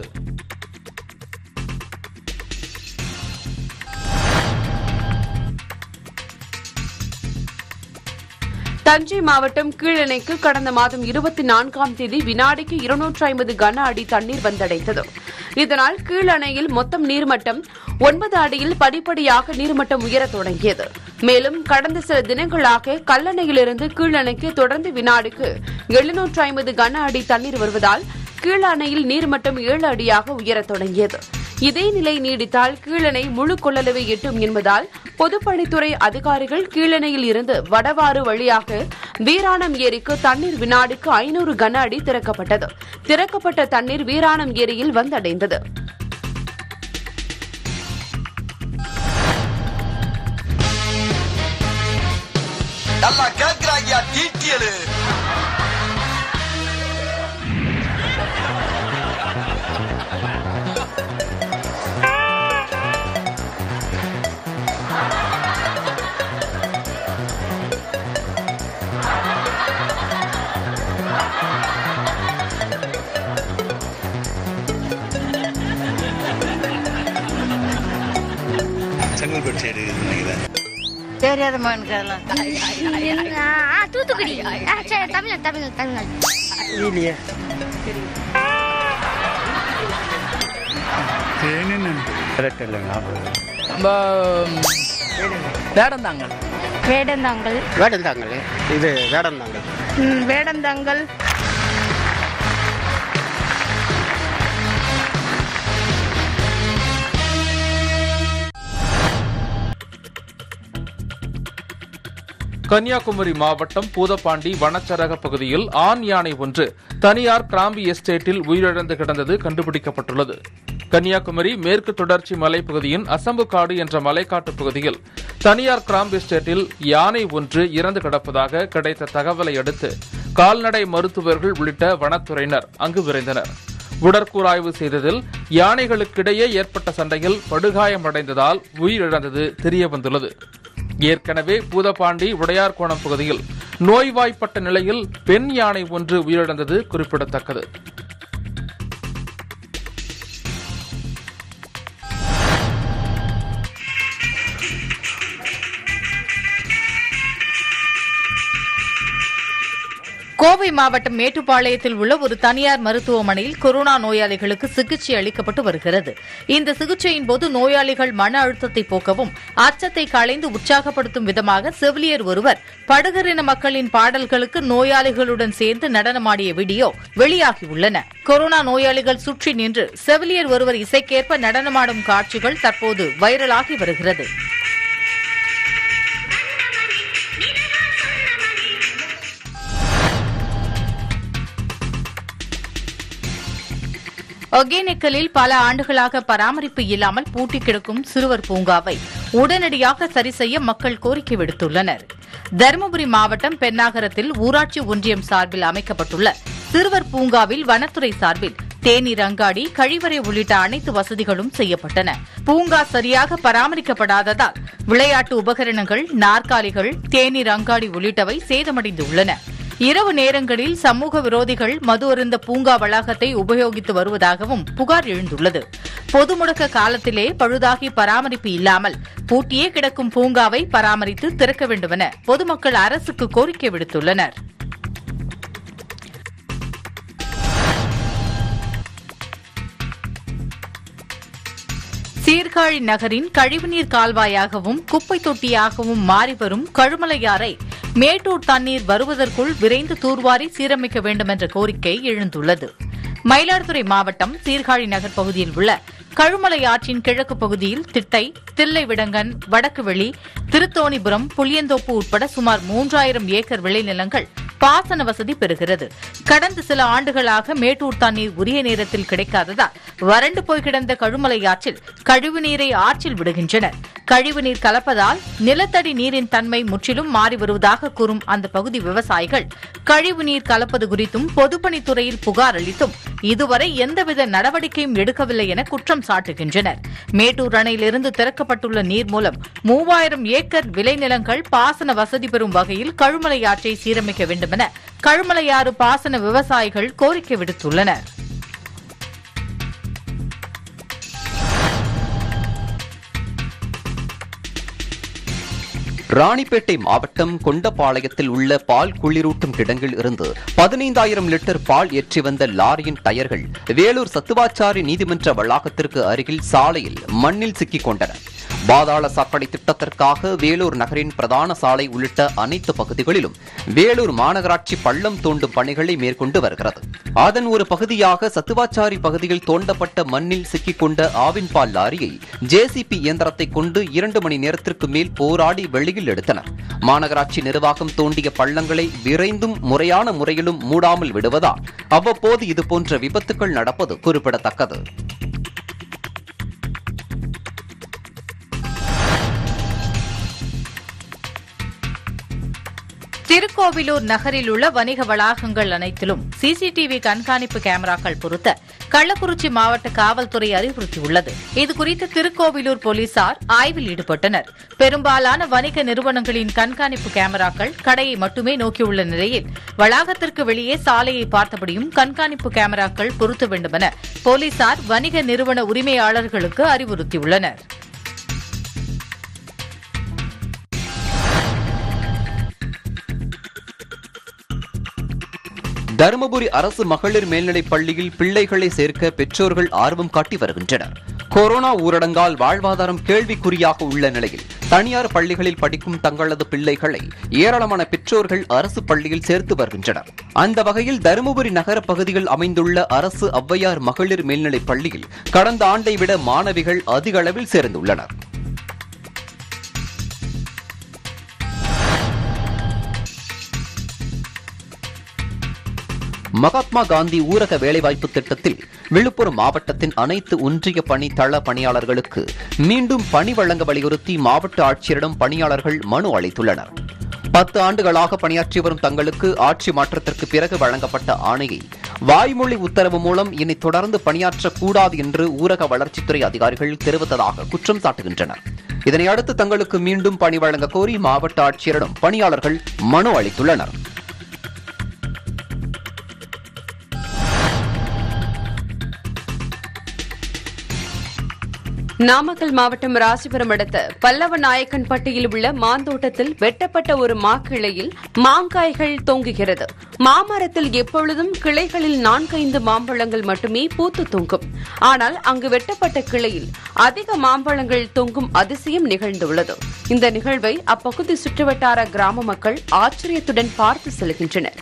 தஞ்சை மாவட்டம் கீழணைக்கு கடந்த மாதம் இருபத்தி நான்காம் தேதி வினாடிக்கு இருநூற்று ஐம்பது கன அடி தண்ணீர் வந்தடைந்தது இதனால் கீழணையில் மொத்தம் நீர்மட்டம் ஒன்பது அடியில் படிப்படியாக நீர்மட்டம் உயரத் தொடங்கியது மேலும் கடந்த சில தினங்களாக கல்லணையிலிருந்து கீழணைக்கு தொடர்ந்து வினாடிக்கு எழுநூற்று ஐம்பது கன அடி தண்ணீர் வருவதால் கீழணையில் நீர்மட்டம் ஏழு அடியாக உயரத் தொடங்கியது இதே நிலை நீடித்தால் கீழணை முழு கொள்ளளவை எட்டும் என்பதால் பொதுப்பணித்துறை அதிகாரிகள் கீழணையில் இருந்து வடவாறு வழியாக வீராணம் ஏரிக்கு தண்ணீர் வினாடிக்கு ஐநூறு கன அடி திறக்கப்பட்டது திறக்கப்பட்ட தண்ணீர் வீராணம் ஏரியில் வந்தடைந்தது நல்லா கேக்குறாங்கயா டீட்டியலு செங்கல்பட்டு சைடு நினைக்கிறேன் தெரியாதம்மா எனக்கு அதெல்லாம் ஆ தூத்துக்குடி ஆ, சரி தமிழ்நாடு தமிழ்நாடு தமிழ்நாடு இல்லையே வேடந்தாங்கல் வேடந்தாங்கல் வேடந்தாங்கல் இது வேடந்தாங்கல் ம், வேடந்தாங்கல் கன்னியாகுமரி மாவட்டம் பூதப்பாண்டி வனச்சரக பகுதியில் ஆண் யானை ஒன்று தனியார் கிராம்பி எஸ்டேட்டில் உயிரிழந்து கிடந்தது கண்டுபிடிக்கப்பட்டுள்ளது கன்னியாகுமரி மேற்கு தொடர்ச்சி மலைப்பகுதியின் அசம்புகாடு என்ற மலைக்காட்டு பகுதியில் தனியார் கிராம்பி எஸ்டேட்டில் யானை ஒன்று இறந்து கிடப்பதாக கிடைத்த தகவலை அடுத்து கால்நடை மருத்துவர்கள் உள்ளிட்ட வனத்துறையினர் அங்கு விரைந்தனர் உடற்கூறாய்வு செய்ததில் யானைகளுக்கிடையே ஏற்பட்ட சண்டையில் படுகாயமடைந்ததால் உயிரிழந்தது தெரியவந்துள்ளது ஏற்கனவே பூதப்பாண்டி உடையார்கோணம் பகுதியில் நோய்வாய்ப்பட்ட நிலையில் பெண் யானை ஒன்று உயிரிழந்தது குறிப்பிடத்தக்கது கோவை மாவட்டம் மேட்டுப்பாளையத்தில் உள்ள ஒரு தனியார் மருத்துவமனையில் கொரோனா நோயாளிகளுக்கு சிகிச்சை அளிக்கப்பட்டு வருகிறது இந்த சிகிச்சையின் போது நோயாளிகள் மன அழுத்தத்தை போக்கவும் அச்சத்தை களைந்து உற்சாகப்படுத்தும் விதமாக செவிலியர் ஒருவர் படுகரின மக்களின் பாடல்களுக்கு நோயாளிகளுடன் சேர்ந்து நடனமாடிய வீடியோ வெளியாகியுள்ளன கொரோனா நோயாளிகள் சுற்றி நின்று செவிலியர் ஒருவர் இசைக்கேற்ப நடனமாடும் காட்சிகள் தற்போது வைரலாகி வருகிறது ஒகேனக்கலில் பல ஆண்டுகளாக பராமரிப்பு இல்லாமல் பூட்டி கிடக்கும் சிறுவர் பூங்காவை உடனடியாக சரி செய்ய மக்கள் கோரிக்கை விடுத்துள்ளனர் தருமபுரி மாவட்டம் பென்னாகரத்தில் ஊராட்சி ஒன்றியம் சார்பில் அமைக்கப்பட்டுள்ள சிறுவர் பூங்காவில் வனத்துறை சார்பில் தேநீர் அங்காடி கழிவறை உள்ளிட்ட அனைத்து வசதிகளும் செய்யப்பட்டன பூங்கா சரியாக பராமரிக்கப்படாததால் விளையாட்டு உபகரணங்கள் நாற்காலிகள் தேநீர் அங்காடி உள்ளிட்டவை சேதமடைந்துள்ளன இரவு நேரங்களில் சமூக விரோதிகள் மது அருந்த பூங்கா வளாகத்தை உபயோகித்து வருவதாகவும் புகார் எழுந்துள்ளது பொது முடக்க காலத்திலே பழுதாகி பராமரிப்பு இல்லாமல் பூட்டியே கிடக்கும் பூங்காவை பராமரித்து திறக்க வேண்டுமென பொதுமக்கள் அரசுக்கு கோரிக்கை விடுத்துள்ளனர் சீர்காழி நகரின் கழிவுநீர் கால்வாயாகவும் குப்பை தொட்டியாகவும் மாறிவரும் கழுமலையாறை மேட்டூர் தண்ணீர் வருவதற்குள் விரைந்து தூர்வாரி சீரமைக்க வேண்டும் என்ற கோரிக்கை எழுந்துள்ளது மயிலாடுதுறை மாவட்டம் சீர்காழி நகர் பகுதியில் உள்ள கழுமலை ஆற்றின் கிழக்கு பகுதியில் திட்டை தில்லைவிடங்கன் வடக்குவெளி திருத்தோணிபுரம் புளியந்தோப்பு உட்பட சுமார் மூன்றாயிரம் ஏக்கர் விளைநிலங்கள் பாசன வசதி பெறுகிறது கடந்த சில ஆண்டுகளாக மேட்டூர் தண்ணீர் உரிய நேரத்தில் கிடைக்காததால் வறண்டு போய் கிடந்த கழுமலை ஆற்றில் கழிவுநீரை ஆற்றில் விடுகின்றனர் கழிவுநீர் கலப்பதால் நிலத்தடி நீரின் தன்மை முற்றிலும் மாறி வருவதாக கூறும் அந்த பகுதி விவசாயிகள் கழிவுநீர் கலப்பது குறித்தும் பொதுப்பணித்துறையில் புகார் அளித்தும் இதுவரை எந்தவித நடவடிக்கையும் எடுக்கவில்லை என குற்றம் சாட்டுகின்றனர் மேட்டூர் அணையிலிருந்து திறக்கப்பட்டுள்ள நீர் மூலம் மூவாயிரம் ஏக்கர் விளைநிலங்கள் பாசன வசதி பெறும் வகையில் கழுமலை ஆற்றை சீரமைக்க வேண்டுமென கழுமலையாறு பாசன விவசாயிகள் கோரிக்கை விடுத்துள்ளனர் ராணிப்பேட்டை மாவட்டம் கொண்டபாளையத்தில் உள்ள பால் குளிரூட்டும் கிடங்கில் இருந்து பதினைந்தாயிரம் லிட்டர் பால் ஏற்றி வந்த லாரியின் டயர்கள் வேலூர் சத்துவாச்சாரி நீதிமன்ற வளாகத்திற்கு அருகில் சாலையில் மண்ணில் சிக்கிக் கொண்டன பாதாள சாக்கடை திட்டத்திற்காக வேலூர் நகரின் பிரதான சாலை உள்ளிட்ட அனைத்து பகுதிகளிலும் வேலூர் மாநகராட்சி பள்ளம் தோண்டும் பணிகளை மேற்கொண்டு வருகிறது அதன் ஒரு பகுதியாக சத்துவாச்சாரி பகுதியில் தோண்டப்பட்ட மண்ணில் சிக்கிக்கொண்ட ஆவின் பால் லாரியை ஜேசிபி இயந்திரத்தை கொண்டு இரண்டு மணி நேரத்திற்கு மேல் போராடி வெளியில் எடுத்தனர் மாநகராட்சி நிர்வாகம் தோண்டிய பள்ளங்களை விரைந்தும் முறையான முறையிலும் மூடாமல் விடுவதால் அவ்வப்போது இதுபோன்ற விபத்துக்கள் நடப்பது குறிப்பிடத்தக்கது திருக்கோவிலூர் நகரில் உள்ள வணிக வளாகங்கள் அனைத்திலும் சிசிடிவி கண்காணிப்பு கேமராக்கள் பொருத்த கள்ளக்குறிச்சி மாவட்ட காவல்துறை அறிவுறுத்தியுள்ளது இதுகுறித்து திருக்கோவிலூர் போலீசார் ஆய்வில் ஈடுபட்டனர் பெரும்பாலான வணிக நிறுவனங்களின் கண்காணிப்பு கேமராக்கள் கடையை மட்டுமே நோக்கியுள்ள நிலையில் வளாகத்திற்கு வெளியே சாலையை பார்த்தபடியும் கண்காணிப்பு கேமராக்கள் பொருத்த வேண்டுமென போலீசார் வணிக நிறுவன உரிமையாளர்களுக்கு அறிவுறுத்தியுள்ளனர் தருமபுரி அரசு மகளிர் மேல்நிலைப் பள்ளியில் பிள்ளைகளை சேர்க்க பெற்றோர்கள் ஆர்வம் காட்டி வருகின்றனர் கொரோனா ஊரடங்கால் வாழ்வாதாரம் கேள்விக்குறியாக உள்ள நிலையில் தனியார் பள்ளிகளில் படிக்கும் தங்களது பிள்ளைகளை ஏராளமான பெற்றோர்கள் அரசு பள்ளியில் சேர்த்து வருகின்றனர் அந்த வகையில் தருமபுரி நகர பகுதியில் அமைந்துள்ள அரசு ஔவையார் மகளிர் மேல்நிலைப் பள்ளியில் கடந்த ஆண்டை விட மாணவிகள் அதிக அளவில் சேர்ந்துள்ளனர் மகாத்மா காந்தி ஊரக வேலைவாய்ப்பு திட்டத்தில் விழுப்புரம் மாவட்டத்தின் அனைத்து ஒன்றிய பணி தள பணியாளர்களுக்கு மீண்டும் பணி வழங்க வலியுறுத்தி மாவட்ட ஆட்சியரிடம் பணியாளர்கள் மனு அளித்துள்ளனர் பத்து ஆண்டுகளாக பணியாற்றி வரும் தங்களுக்கு ஆட்சி மாற்றத்திற்கு பிறகு வழங்கப்பட்ட ஆணையை வாய்மொழி உத்தரவு மூலம் இனி தொடர்ந்து பணியாற்றக்கூடாது என்று ஊரக வளர்ச்சித்துறை அதிகாரிகள் தெரிவித்ததாக குற்றம் சாட்டுகின்றனர் இதனையடுத்து தங்களுக்கு மீண்டும் பணி வழங்க கோரி மாவட்ட ஆட்சியரிடம் பணியாளர்கள் மனு அளித்துள்ளனர் நாமக்கல் மாவட்டம் ராசிபுரம் அடுத்த பல்லவ நாயக்கன்பட்டியில் உள்ள மாந்தோட்டத்தில் வெட்டப்பட்ட ஒரு மாக்கிளையில் மாங்காய்கள் தொங்குகிறது மாமரத்தில் எப்பொழுதும் கிளைகளில் நான்கைந்து மாம்பழங்கள் மட்டுமே பூத்து தொங்கும் ஆனால் அங்கு வெட்டப்பட்ட கிளையில் அதிக மாம்பழங்கள் தொங்கும் அதிசயம் நிகழ்ந்துள்ளது இந்த நிகழ்வை அப்பகுதி சுற்றுவட்டார கிராம மக்கள் ஆச்சரியத்துடன் பார்த்து செல்கின்றனர்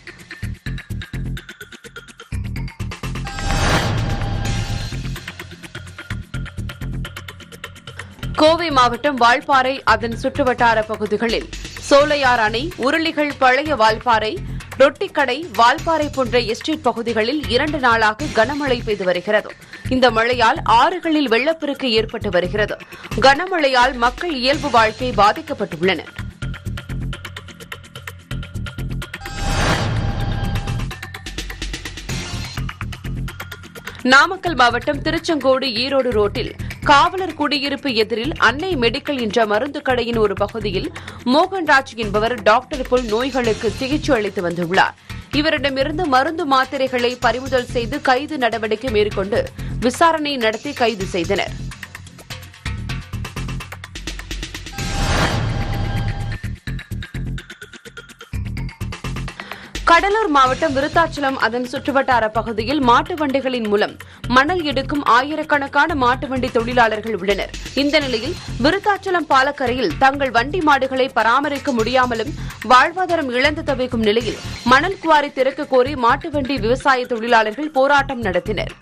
கோவை மாவட்டம் வால்பாறை அதன் சுற்றுவட்டார பகுதிகளில் சோலையார் அணை உருளிகள் பழைய வால்பாறை ரொட்டிக்கடை வால்பாறை போன்ற எஸ்டேட் பகுதிகளில் இரண்டு நாளாக கனமழை பெய்து வருகிறது இந்த மழையால் ஆறுகளில் வெள்ளப்பெருக்கு ஏற்பட்டு வருகிறது கனமழையால் மக்கள் இயல்பு வாழ்க்கை பாதிக்கப்பட்டுள்ளனர் நாமக்கல் மாவட்டம் திருச்செங்கோடு ஈரோடு ரோட்டில் காவலர் குடியிருப்பு எதிரில் அன்னை மெடிக்கல் என்ற மருந்து கடையின் ஒரு பகுதியில் மோகன்ராஜ் என்பவர் டாக்டர் போல் நோய்களுக்கு சிகிச்சை அளித்து வந்துள்ளார் இவரிடமிருந்து மருந்து மாத்திரைகளை பறிமுதல் செய்து கைது நடவடிக்கை மேற்கொண்டு விசாரணை நடத்தி கைது செய்தனர் கடலூர் மாவட்டம் விருத்தாச்சலம் அதன் சுற்றுவட்டார பகுதியில் மாட்டு வண்டிகளின் மூலம் மணல் எடுக்கும் ஆயிரக்கணக்கான மாட்டு வண்டி தொழிலாளர்கள் உள்ளனர் இந்த நிலையில் விருத்தாச்சலம் பாலக்கரையில் தங்கள் வண்டி மாடுகளை பராமரிக்க முடியாமலும் வாழ்வாதாரம் இழந்து தவிக்கும் நிலையில் மணல் குவாரி திறக்க கோரி மாட்டு வண்டி விவசாய தொழிலாளர்கள் போராட்டம் நடத்தினர்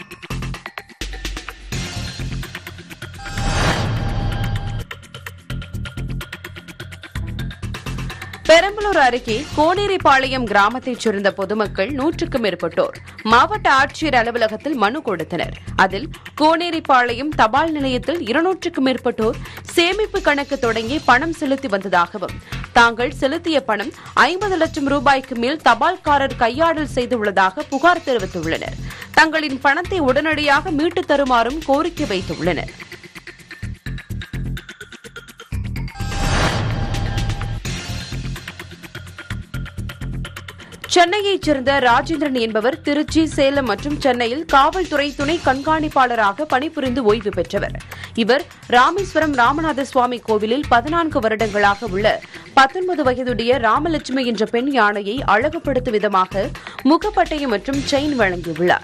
பெரம்பலூர் அருகே கோனேரிப்பாளையம் கிராமத்தைச் சேர்ந்த பொதுமக்கள் நூற்றுக்கும் மேற்பட்டோர் மாவட்ட ஆட்சியர் அலுவலகத்தில் மனு கொடுத்தனர் அதில் கோனேரிப்பாளையம் தபால் நிலையத்தில் இருநூற்றுக்கும் மேற்பட்டோர் சேமிப்பு கணக்கு தொடங்கி பணம் செலுத்தி வந்ததாகவும் தாங்கள் செலுத்திய பணம் ஐம்பது லட்சம் ரூபாய்க்கு மேல் தபால்காரர் கையாடல் செய்துள்ளதாக புகார் தெரிவித்துள்ளனர் தங்களின் பணத்தை உடனடியாக மீட்டுத் தருமாறும் கோரிக்கை வைத்துள்ளனர் சென்னையைச் சேர்ந்த ராஜேந்திரன் என்பவர் திருச்சி சேலம் மற்றும் சென்னையில் காவல்துறை துணை கண்காணிப்பாளராக பணிபுரிந்து ஓய்வு பெற்றவர் இவர் ராமேஸ்வரம் ராமநாத சுவாமி கோவிலில் பதினான்கு வருடங்களாக உள்ள பத்தொன்பது வயதுடைய ராமலட்சுமி என்ற பெண் யானையை அழகுபடுத்தும் விதமாக முகப்பட்டை மற்றும் செயின் வழங்கியுள்ளார்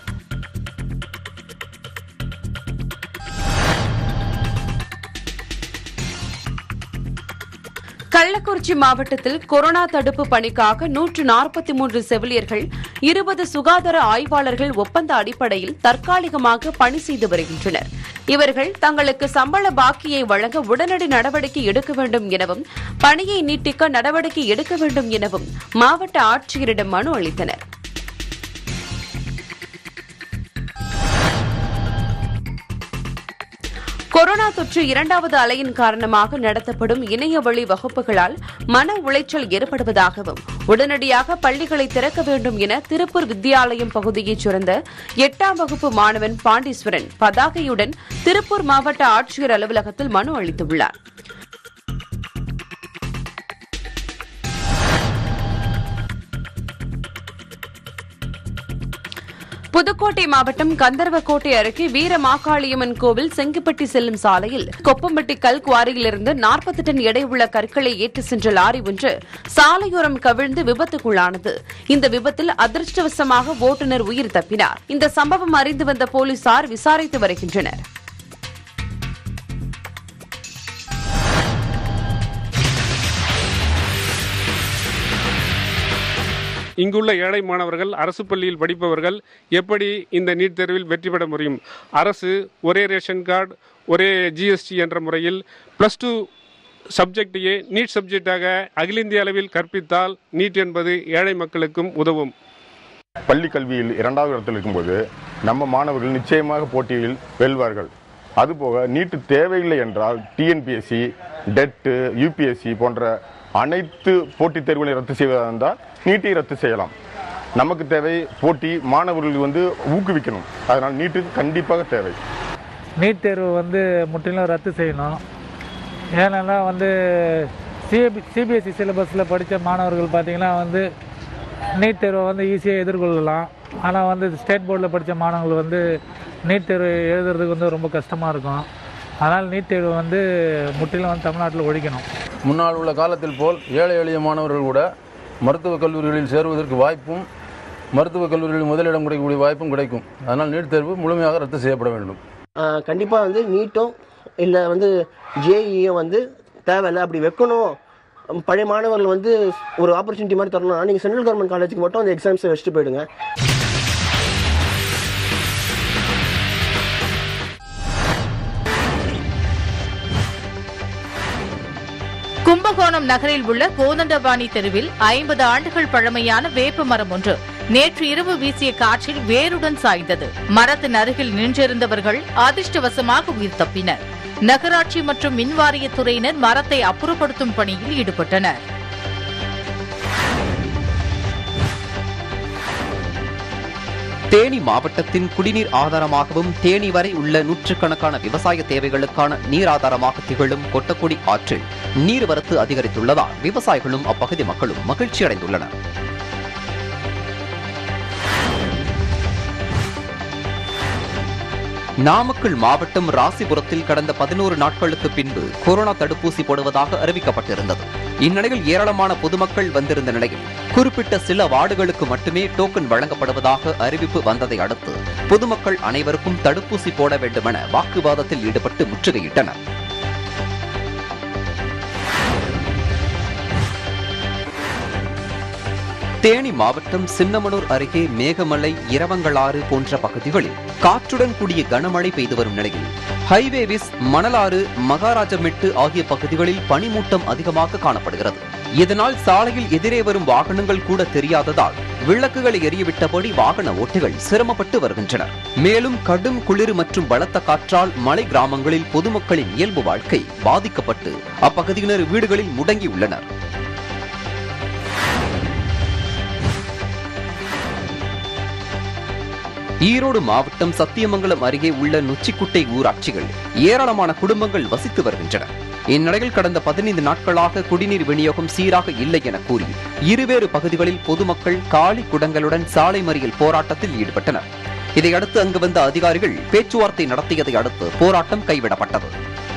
கள்ளக்குறிச்சி மாவட்டத்தில் கொரோனா தடுப்பு பணிக்காக நூற்று நாற்பத்தி மூன்று செவிலியர்கள் இருபது சுகாதார ஆய்வாளர்கள் ஒப்பந்த அடிப்படையில் தற்காலிகமாக பணி செய்து வருகின்றனர் இவர்கள் தங்களுக்கு சம்பள பாக்கியை வழங்க உடனடி நடவடிக்கை எடுக்க வேண்டும் எனவும் பணியை நீட்டிக்க நடவடிக்கை எடுக்க வேண்டும் எனவும் மாவட்ட ஆட்சியரிடம் மனு அளித்தனர் கொரோனா தொற்று இரண்டாவது அலையின் காரணமாக நடத்தப்படும் இணைய வழி வகுப்புகளால் மன உளைச்சல் ஏற்படுவதாகவும் உடனடியாக பள்ளிகளை திறக்க வேண்டும் என திருப்பூர் வித்யாலயம் பகுதியைச் சேர்ந்த எட்டாம் வகுப்பு மாணவன் பாண்டீஸ்வரன் பதாகையுடன் திருப்பூர் மாவட்ட ஆட்சியர் அலுவலகத்தில் மனு அளித்துள்ளார் புதுக்கோட்டை மாவட்டம் கந்தர்வக்கோட்டை அருகே வீரமாகாளியம்மன் கோவில் செங்குப்பட்டி செல்லும் சாலையில் கொப்பம்பட்டி கல் குவாரியிலிருந்து நாற்பது டன் எடையுள்ள கற்களை ஏற்றி சென்ற லாரி ஒன்று சாலையோரம் கவிழ்ந்து விபத்துக்குள்ளானது இந்த விபத்தில் அதிர்ஷ்டவசமாக ஓட்டுநர் உயிர் தப்பினார் இந்த சம்பவம் அறிந்து வந்த போலீசார் விசாரித்து வருகின்றனர் இங்குள்ள ஏழை மாணவர்கள் அரசு பள்ளியில் படிப்பவர்கள் எப்படி இந்த நீட் தேர்வில் வெற்றி பெற முடியும் அரசு ஒரே ரேஷன் கார்டு ஒரே ஜிஎஸ்டி என்ற முறையில் ப்ளஸ் டூ சப்ஜெக்டையே நீட் சப்ஜெக்டாக அகில இந்திய அளவில் கற்பித்தால் நீட் என்பது ஏழை மக்களுக்கும் உதவும் பள்ளி கல்வியில் இரண்டாவது இடத்தில் இருக்கும்போது நம்ம மாணவர்கள் நிச்சயமாக போட்டியில் வெல்வார்கள் அதுபோக நீட்டு தேவையில்லை என்றால் டிஎன்பிஎஸ்சி டெட்டு யூபிஎஸ்சி போன்ற அனைத்து போட்டித் தேர்வுகளை ரத்து செய்வதாக இருந்தால் நீட்டை ரத்து செய்யலாம் நமக்கு தேவை போட்டி மாணவர்கள் வந்து ஊக்குவிக்கணும் அதனால் நீட்டு கண்டிப்பாக தேவை நீட் தேர்வு வந்து முற்றிலும் ரத்து செய்யணும் ஏன்னா வந்து சிபி சிபிஎஸ்சி சிலபஸில் படித்த மாணவர்கள் பார்த்திங்கன்னா வந்து நீட் தேர்வை வந்து ஈஸியாக எதிர்கொள்ளலாம் ஆனால் வந்து ஸ்டேட் போர்டில் படித்த மாணவர்கள் வந்து நீட் தேர்வு எழுதுறதுக்கு வந்து ரொம்ப கஷ்டமாக இருக்கும் அதனால் நீட் தேர்வு வந்து முற்றிலும் வந்து தமிழ்நாட்டில் ஒழிக்கணும் முன்னால் உள்ள காலத்தில் போல் ஏழை எளிய மாணவர்கள் கூட மருத்துவக் கல்லூரிகளில் சேருவதற்கு வாய்ப்பும் மருத்துவக் கல்லூரிகளில் முதலிடம் கிடைக்கக்கூடிய வாய்ப்பும் கிடைக்கும் அதனால் நீட் தேர்வு முழுமையாக ரத்து செய்யப்பட வேண்டும் கண்டிப்பாக வந்து நீட்டும் இல்லை வந்து ஜேஇயும் வந்து தேவையில்லை அப்படி வைக்கணும் பழைய மாணவர்கள் வந்து ஒரு ஆப்பர்ச்சுனிட்டி மாதிரி தரணும்னா நீங்கள் சென்ட்ரல் கவர்மெண்ட் காலேஜுக்கு மட்டும் அந்த எக்ஸாம்ஸை வச்சுட்டு போயிடுங்க கும்பகோணம் நகரில் உள்ள கோதண்டபாணி தெருவில் ஐம்பது ஆண்டுகள் பழமையான வேப்ப மரம் ஒன்று நேற்று இரவு வீசிய காற்றில் வேருடன் சாய்ந்தது மரத்தின் அருகில் நின்றிருந்தவர்கள் அதிர்ஷ்டவசமாக உயிர் தப்பினர் நகராட்சி மற்றும் மின்வாரியத்துறையினர் மரத்தை அப்புறப்படுத்தும் பணியில் ஈடுபட்டனர் தேனி மாவட்டத்தின் குடிநீர் ஆதாரமாகவும் தேனி வரை உள்ள நூற்றுக்கணக்கான விவசாய தேவைகளுக்கான நீர் ஆதாரமாக திகழும் கொட்டக்குடி ஆற்றில் நீர்வரத்து அதிகரித்துள்ளதால் விவசாயிகளும் அப்பகுதி மக்களும் மகிழ்ச்சி அடைந்துள்ளனர் நாமக்கல் மாவட்டம் ராசிபுரத்தில் கடந்த பதினோரு நாட்களுக்கு பின்பு கொரோனா தடுப்பூசி போடுவதாக அறிவிக்கப்பட்டிருந்தது இந்நிலையில் ஏராளமான பொதுமக்கள் வந்திருந்த நிலையில் குறிப்பிட்ட சில வார்டுகளுக்கு மட்டுமே டோக்கன் வழங்கப்படுவதாக அறிவிப்பு வந்ததை அடுத்து பொதுமக்கள் அனைவருக்கும் தடுப்பூசி போட வேண்டுமென வாக்குவாதத்தில் ஈடுபட்டு முற்றுகையிட்டனர் தேனி மாவட்டம் சின்னமனூர் அருகே மேகமலை இரவங்களாறு போன்ற பகுதிகளில் காற்றுடன் கூடிய கனமழை பெய்து வரும் நிலையில் ஹைவேவிஸ் மணலாறு மகாராஜமெட்டு ஆகிய பகுதிகளில் பனிமூட்டம் அதிகமாக காணப்படுகிறது இதனால் சாலையில் எதிரே வரும் வாகனங்கள் கூட தெரியாததால் விளக்குகளை எரியவிட்டபடி வாகன ஓட்டிகள் சிரமப்பட்டு வருகின்றனர் மேலும் கடும் குளிர் மற்றும் பலத்த காற்றால் மலை கிராமங்களில் பொதுமக்களின் இயல்பு வாழ்க்கை பாதிக்கப்பட்டு அப்பகுதியினர் வீடுகளில் முடங்கியுள்ளனர் ஈரோடு மாவட்டம் சத்தியமங்கலம் அருகே உள்ள நொச்சிக்குட்டை ஊராட்சிகள் ஏராளமான குடும்பங்கள் வசித்து வருகின்றன இந்நிலையில் கடந்த பதினைந்து நாட்களாக குடிநீர் விநியோகம் சீராக இல்லை என கூறி இருவேறு பகுதிகளில் பொதுமக்கள் காலி குடங்களுடன் சாலை மறியல் போராட்டத்தில் ஈடுபட்டனர் இதையடுத்து அங்கு வந்த அதிகாரிகள் பேச்சுவார்த்தை நடத்தியதை அடுத்து போராட்டம் கைவிடப்பட்டது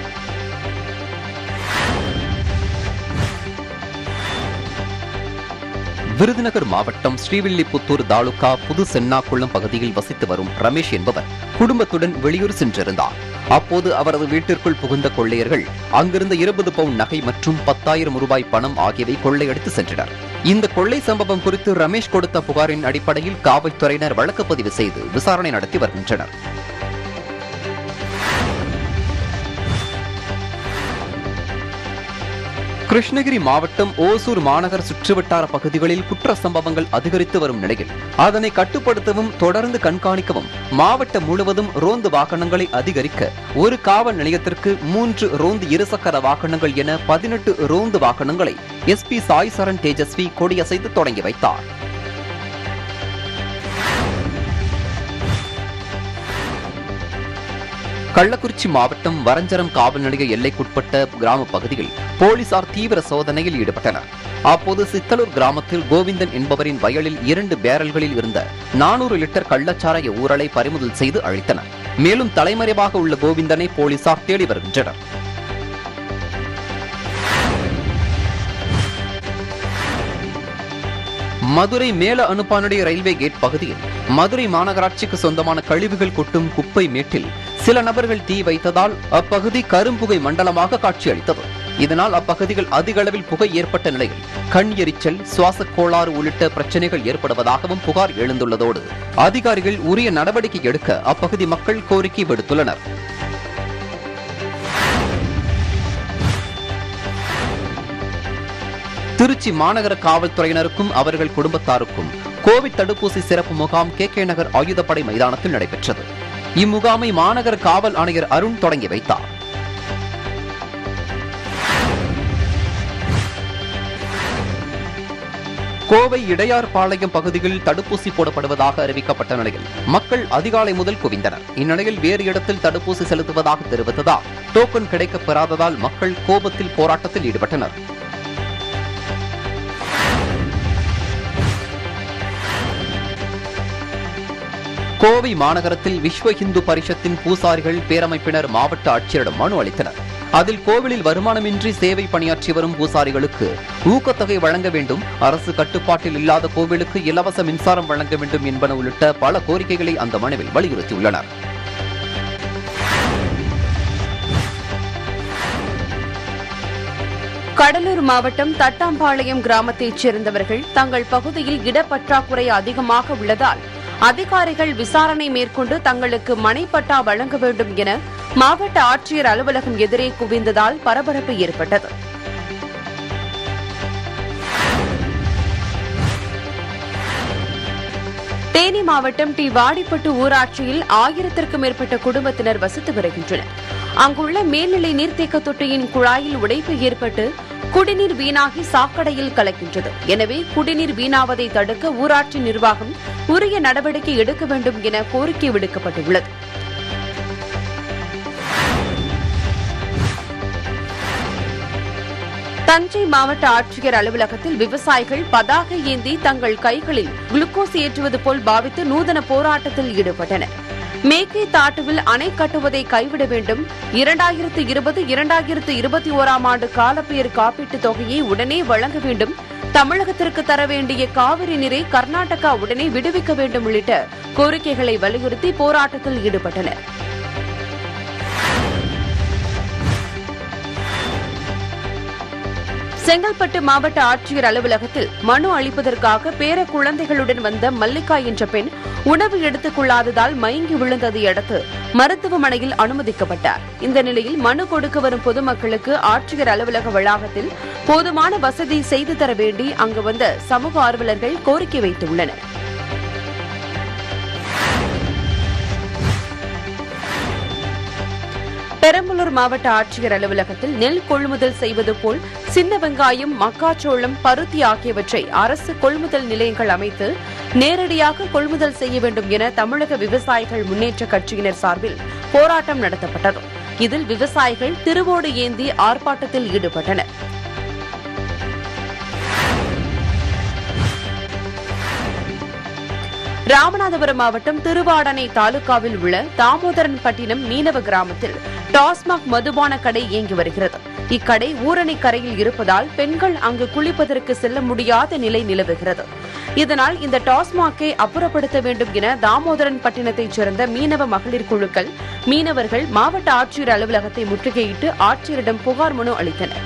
விருதுநகர் மாவட்டம் ஸ்ரீவில்லிபுத்தூர் தாலுகா புது சென்னாக்குளம் பகுதியில் வசித்து வரும் ரமேஷ் என்பவர் குடும்பத்துடன் வெளியூர் சென்றிருந்தார் அப்போது அவரது வீட்டிற்குள் புகுந்த கொள்ளையர்கள் அங்கிருந்த இருபது பவுண்ட் நகை மற்றும் பத்தாயிரம் ரூபாய் பணம் ஆகியவை கொள்ளையடித்து சென்றனர் இந்த கொள்ளை சம்பவம் குறித்து ரமேஷ் கொடுத்த புகாரின் அடிப்படையில் காவல்துறையினர் வழக்கு பதிவு செய்து விசாரணை நடத்தி வருகின்றனர் கிருஷ்ணகிரி மாவட்டம் ஓசூர் மாநகர் சுற்றுவட்டார பகுதிகளில் குற்ற சம்பவங்கள் அதிகரித்து வரும் நிலையில் அதனை கட்டுப்படுத்தவும் தொடர்ந்து கண்காணிக்கவும் மாவட்டம் முழுவதும் ரோந்து வாகனங்களை அதிகரிக்க ஒரு காவல் நிலையத்திற்கு மூன்று ரோந்து இருசக்கர வாகனங்கள் என பதினெட்டு ரோந்து வாகனங்களை எஸ்பி சாய் சரண் தேஜஸ்வி கொடியசைத்து தொடங்கி வைத்தார் கள்ளக்குறிச்சி மாவட்டம் வரஞ்சரம் காவல் நிலைய எல்லைக்குட்பட்ட கிராம பகுதியில் போலீசார் தீவிர சோதனையில் ஈடுபட்டனர் அப்போது சித்தலூர் கிராமத்தில் கோவிந்தன் என்பவரின் வயலில் இரண்டு பேரல்களில் இருந்த நானூறு லிட்டர் கள்ளச்சாராய ஊரலை பறிமுதல் செய்து அழித்தனர் மேலும் தலைமறைவாக உள்ள கோவிந்தனை போலீசார் தேடி வருகின்றனர் மதுரை மேல அனுப்பானுடைய ரயில்வே கேட் பகுதியில் மதுரை மாநகராட்சிக்கு சொந்தமான கழிவுகள் கொட்டும் குப்பை மேட்டில் சில நபர்கள் தீ வைத்ததால் அப்பகுதி கரும்புகை மண்டலமாக காட்சியளித்தது இதனால் அப்பகுதியில் அதிக அளவில் புகை ஏற்பட்ட நிலையில் கண் எரிச்சல் சுவாச கோளாறு உள்ளிட்ட பிரச்சனைகள் ஏற்படுவதாகவும் புகார் எழுந்துள்ளதோடு அதிகாரிகள் உரிய நடவடிக்கை எடுக்க அப்பகுதி மக்கள் கோரிக்கை விடுத்துள்ளனர் திருச்சி மாநகர காவல்துறையினருக்கும் அவர்கள் குடும்பத்தாருக்கும் கோவிட் தடுப்பூசி சிறப்பு முகாம் கே கே நகர் ஆயுதப்படை மைதானத்தில் நடைபெற்றது இம்முகாமை மாநகர காவல் ஆணையர் அருண் தொடங்கி வைத்தார் கோவை இடையார்பாளையம் பகுதியில் தடுப்பூசி போடப்படுவதாக அறிவிக்கப்பட்ட நிலையில் மக்கள் அதிகாலை முதல் குவிந்தனர் இந்நிலையில் வேறு இடத்தில் தடுப்பூசி செலுத்துவதாக தெரிவித்ததால் டோக்கன் கிடைக்கப் பெறாததால் மக்கள் கோபத்தில் போராட்டத்தில் ஈடுபட்டனர் கோவை மாநகரத்தில் விஸ்வ இந்து பரிஷத்தின் பூசாரிகள் பேரமைப்பினர் மாவட்ட ஆட்சியரிடம் மனு அளித்தனர் அதில் கோவிலில் வருமானமின்றி சேவை பணியாற்றி வரும் பூசாரிகளுக்கு ஊக்கத்தொகை வழங்க வேண்டும் அரசு கட்டுப்பாட்டில் இல்லாத கோவிலுக்கு இலவச மின்சாரம் வழங்க வேண்டும் என்பன உள்ளிட்ட பல கோரிக்கைகளை அந்த மனுவில் வலியுறுத்தியுள்ளனர் கடலூர் மாவட்டம் தட்டாம்பாளையம் கிராமத்தைச் சேர்ந்தவர்கள் தங்கள் பகுதியில் இடப்பற்றாக்குறை அதிகமாக உள்ளதால் அதிகாரிகள் விசாரணை மேற்கொண்டு தங்களுக்கு மனைப்பட்டா வழங்க வேண்டும் என மாவட்ட ஆட்சியர் அலுவலகம் எதிரே குவிந்ததால் பரபரப்பு ஏற்பட்டது தேனி மாவட்டம் டி வாடிப்பட்டு ஊராட்சியில் ஆயிரத்திற்கும் மேற்பட்ட குடும்பத்தினர் வசித்து வருகின்றனர் அங்குள்ள மேல்நிலை நீர்த்தேக்க தொட்டியின் குழாயில் உடைப்பு ஏற்பட்டு குடிநீர் வீணாகி சாக்கடையில் கலக்கின்றது எனவே குடிநீர் வீணாவதை தடுக்க ஊராட்சி நிர்வாகம் உரிய நடவடிக்கை எடுக்க வேண்டும் என கோரிக்கை விடுக்கப்பட்டுள்ளது தஞ்சை மாவட்ட ஆட்சியர் அலுவலகத்தில் விவசாயிகள் பதாகை ஏந்தி தங்கள் கைகளில் குளுக்கோஸ் ஏற்றுவது போல் பாவித்து நூதன போராட்டத்தில் ஈடுபட்டனர் மேக்கே தாட்டுவில் அணை கட்டுவதை கைவிட வேண்டும் இரண்டாயிரத்து இருபது இரண்டாயிரத்து இருபத்தி ஓராம் ஆண்டு காலப்பெயர் காப்பீட்டுத் தொகையை உடனே வழங்க வேண்டும் தமிழகத்திற்கு தர வேண்டிய காவிரி நீரை கர்நாடகா உடனே விடுவிக்க வேண்டும் உள்ளிட்ட கோரிக்கைகளை வலியுறுத்தி போராட்டத்தில் ஈடுபட்டனர் செங்கல்பட்டு மாவட்ட ஆட்சியர் அலுவலகத்தில் மனு அளிப்பதற்காக பேர குழந்தைகளுடன் வந்த மல்லிகா என்ற பெண் உணவு எடுத்துக் கொள்ளாததால் மயங்கி விழுந்ததை அடுத்து மருத்துவமனையில் அனுமதிக்கப்பட்டார் இந்த நிலையில் மனு கொடுக்க வரும் பொதுமக்களுக்கு ஆட்சியர் அலுவலக வளாகத்தில் போதுமான வசதி செய்து தர வேண்டி அங்கு வந்த சமூக ஆர்வலர்கள் கோரிக்கை வைத்துள்ளனர் பெரம்பலூர் மாவட்ட ஆட்சியர் அலுவலகத்தில் நெல் கொள்முதல் செய்வது போல் சின்ன வெங்காயம் மக்காச்சோளம் பருத்தி ஆகியவற்றை அரசு கொள்முதல் நிலையங்கள் அமைத்து நேரடியாக கொள்முதல் செய்ய வேண்டும் என தமிழக விவசாயிகள் முன்னேற்ற கட்சியினர் சார்பில் போராட்டம் நடத்தப்பட்டது இதில் விவசாயிகள் திருவோடு ஏந்தி ஆர்ப்பாட்டத்தில் ஈடுபட்டனர் ராமநாதபுரம் மாவட்டம் திருவாடனை தாலுகாவில் உள்ள தாமோதரன்பட்டினம் மீனவ கிராமத்தில் டாஸ்மாக் மதுபான கடை இயங்கி வருகிறது இக்கடை ஊரணி கரையில் இருப்பதால் பெண்கள் அங்கு குளிப்பதற்கு செல்ல முடியாத நிலை நிலவுகிறது இதனால் இந்த டாஸ்மாக்கை அப்புறப்படுத்த வேண்டும் என தாமோதரன் பட்டினத்தைச் சேர்ந்த மீனவ மகளிர் குழுக்கள் மீனவர்கள் மாவட்ட ஆட்சியர் அலுவலகத்தை முற்றுகையிட்டு ஆட்சியரிடம் புகார் மனு அளித்தனர்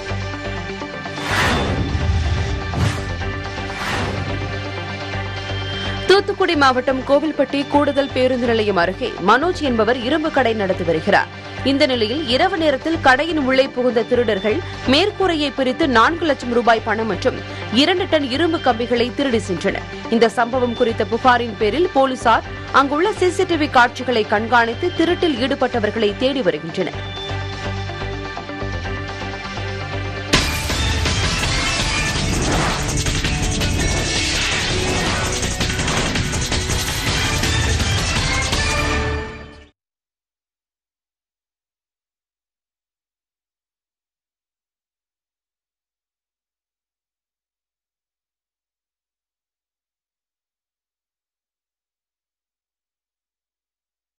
தூத்துக்குடி மாவட்டம் கோவில்பட்டி கூடுதல் பேருந்து நிலையம் அருகே மனோஜ் என்பவர் இரும்பு கடை நடத்தி வருகிறார் இந்த நிலையில் இரவு நேரத்தில் கடையின் உள்ளே புகுந்த திருடர்கள் மேற்கூரையை பிரித்து நான்கு லட்சம் ரூபாய் பணம் மற்றும் இரண்டு டன் இரும்பு கம்பிகளை திருடி சென்றனர் இந்த சம்பவம் குறித்த புகாரின் பேரில் போலீசார் அங்குள்ள சிசிடிவி காட்சிகளை கண்காணித்து திருட்டில் ஈடுபட்டவர்களை தேடி வருகின்றனர்